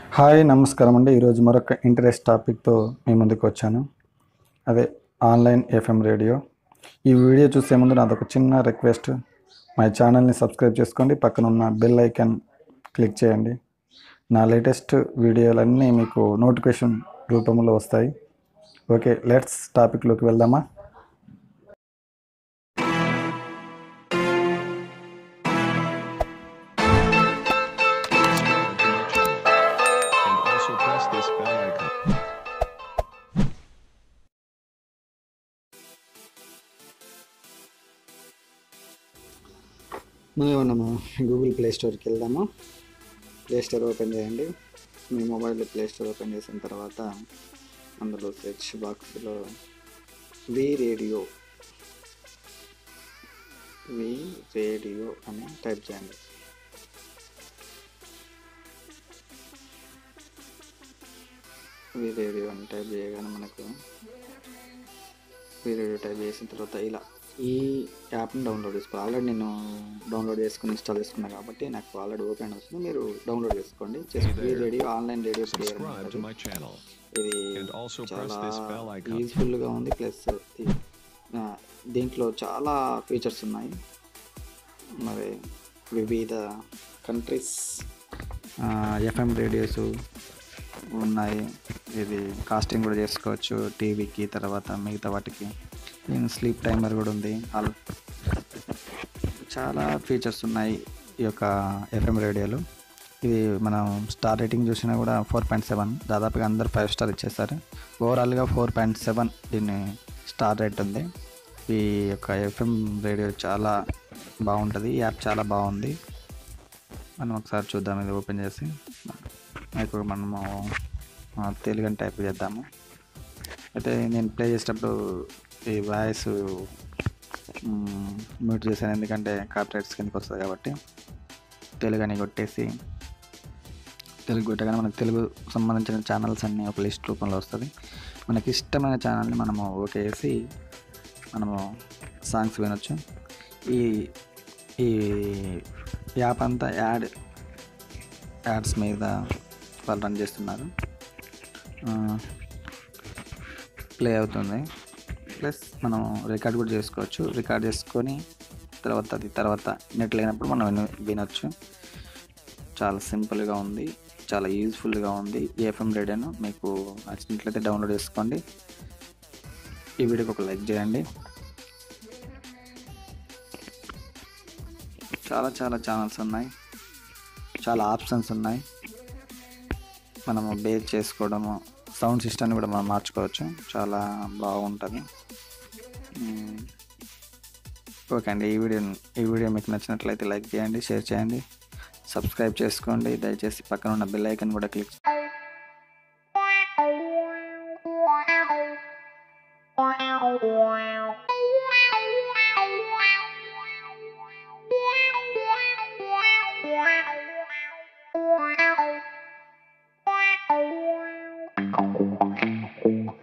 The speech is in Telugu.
హాయ్ నమస్కారం అండి ఈరోజు మరొక ఇంట్రెస్ట్ టాపిక్తో మీ ముందుకు వచ్చాను అదే ఆన్లైన్ ఎఫ్ఎం రేడియో ఈ వీడియో చూసే ముందు నాది ఒక చిన్న రిక్వెస్ట్ మా ఛానల్ని సబ్స్క్రైబ్ చేసుకోండి పక్కన ఉన్న బెల్ ఐకాన్ క్లిక్ చేయండి నా లేటెస్ట్ వీడియోలన్నీ మీకు నోటిఫికేషన్ రూపంలో వస్తాయి ఓకే లెట్స్ టాపిక్లోకి వెళ్దామా and also press this bell icon. ముందుగా మనము గూగుల్ ప్లే స్టోర్కి వెళ్దాము ప్లే స్టోర్ ఓపెన్ చేయండి మీ మొబైల్లో ప్లే స్టోర్ ఓపెన్ చేసిన తర్వాత అందులో సెర్చ్ బాక్స్లో వి రేడియో వి రేడియో అని టైప్ చేయండి వి రేడియో అని టైప్ చేయగానే మనకు వి రేడియో టైప్ చేసిన తర్వాత ఇలా ఈ యాప్ని డౌన్లోడ్ చేసుకో ఆల్రెడీ నేను డౌన్లోడ్ చేసుకుని ఇన్స్టాల్ చేసుకున్నాను కాబట్టి నాకు ఆల్రెడీ ఓపెన్ వస్తుంది మీరు డౌన్లోడ్ చేసుకోండి చేసుకుని ఈ radio online radio player Subscribe to my channel ఇది and also press చాలా this bell icon. యూజ్ఫుల్గా ఉంది ప్లస్ దీంట్లో చాలా ఫీచర్స్ ఉన్నాయి మరి వివిధ కంట్రీస్ ఎఫ్ఎం రేడియోస్ ఉన్నాయి ఇది కాస్టింగ్ కూడా చేసుకోవచ్చు టీవీకి తర్వాత మిగతా వాటికి స్లీప్ టైమర్ కూడా ఉంది ఆల్ చాలా ఫీచర్స్ ఉన్నాయి ఈ యొక్క ఎఫ్ఎం రేడియోలో ఇది మనం స్టార్ రేటింగ్ చూసినా కూడా ఫోర్ పాయింట్ సెవెన్ దాదాపుగా అందరు ఫైవ్ స్టార్ ఇచ్చేస్తారు ఓవరాల్గా ఫోర్ పాయింట్ సెవెన్ దీన్ని స్టార్ రేట్ ఉంది ఈ యొక్క ఎఫ్ఎం రేడియో చాలా బాగుంటుంది ఈ యాప్ చాలా బాగుంది మనం ఒకసారి చూద్దాం ఇది ఓపెన్ చేసి ఇప్పుడు మనము ఆ, తెలుగుని టైప్ చేద్దాము అయితే నేను ప్లే చేసేటప్పుడు ఈ వాయిస్ మ్యూట్ చేశాను ఎందుకంటే కాపీరైట్స్ కిందకి వస్తుంది కాబట్టి తెలుగు అని కొట్టేసి తెలుగు కొట్టగానే మనకు తెలుగు సంబంధించిన ఛానల్స్ అన్నీ ఒక లిస్ట్ రూపంలో వస్తుంది మనకి ఇష్టమైన ఛానల్ని మనము ఓకే వేసి మనము సాంగ్స్ వినొచ్చు ఈ ఈ యాప్ అంతా యాడ్ యాడ్స్ మీద వాళ్ళు రన్ చేస్తున్నారు ప్లే అవుతుంది ప్లస్ మనం రికార్డ్ కూడా చేసుకోవచ్చు రికార్డ్ చేసుకొని తర్వాత అది తర్వాత నెట్ లేనప్పుడు మనం విన- వినొచ్చు చాలా సింపుల్గా ఉంది చాలా యూజ్ఫుల్గా ఉంది ఏఎఫ్ఎం రేడియోను మీకు నచ్చినట్లయితే డౌన్లోడ్ చేసుకోండి ఈ వీడియోకి ఒక లైక్ చేయండి చాలా చాలా ఛానల్స్ ఉన్నాయి చాలా ఆప్షన్స్ ఉన్నాయి మనము బేస్ చేసుకోవడము సౌండ్ సిస్టమ్ని కూడా మనం మార్చుకోవచ్చు చాలా బాగుంటుంది మ్మ్. ఓకే అండి ఈ వీడియో ఈ వీడియో మీకు నచ్చినట్లయితే లైక్ చేయండి షేర్ చేయండి సబ్స్క్రైబ్ చేసుకోండి దయచేసి పక్కన ఉన్న బెల్ ఐకన్ కూడా క్లిక్ Wow.